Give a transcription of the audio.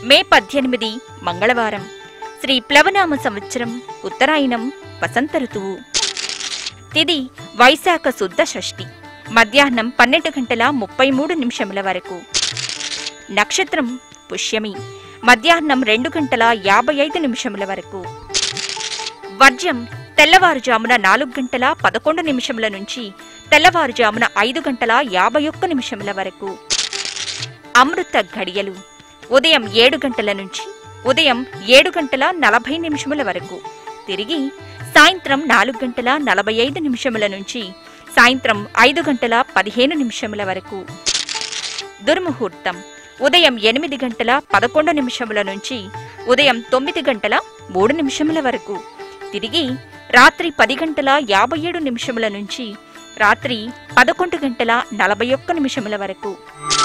మే పద్దెనిమిది మంగళవారం శ్రీ ప్లవనామ సంవత్సరం ఉత్తరాయణం వసంత ఋతువు తిది వైశాఖ శుద్ధ షష్ఠి మధ్యాహ్నం పన్నెండు గంటల ముప్పై మూడు నిమిషముల వరకు నక్షత్రం పుష్యమి మధ్యాహ్నం రెండు గంటల యాభై ఐదు నిమిషముల వరకు వర్జ్యం తెల్లవారుజామున నాలుగు గంటల పదకొండు నిమిషముల నుంచి తెల్లవారుజామున ఐదు గంటల యాభై ఒక్క నిమిషముల వరకు అమృత ఘడియలు ఉదయం ఏడు గంటల నుంచి ఉదయం ఏడు గంటల నలభై నిమిషముల వరకు తిరిగి సాయంత్రం నాలుగు గంటల నలభై ఐదు నిమిషముల నుంచి సాయంత్రం ఐదు గంటల పదిహేను నిమిషముల వరకు దుర్ముహూర్తం ఉదయం ఎనిమిది గంటల పదకొండు నిమిషముల నుంచి ఉదయం తొమ్మిది గంటల మూడు నిమిషముల వరకు తిరిగి రాత్రి పది గంటల యాభై ఏడు నిమిషముల నుంచి రాత్రి పదకొండు గంటల నలభై ఒక్క నిమిషముల వరకు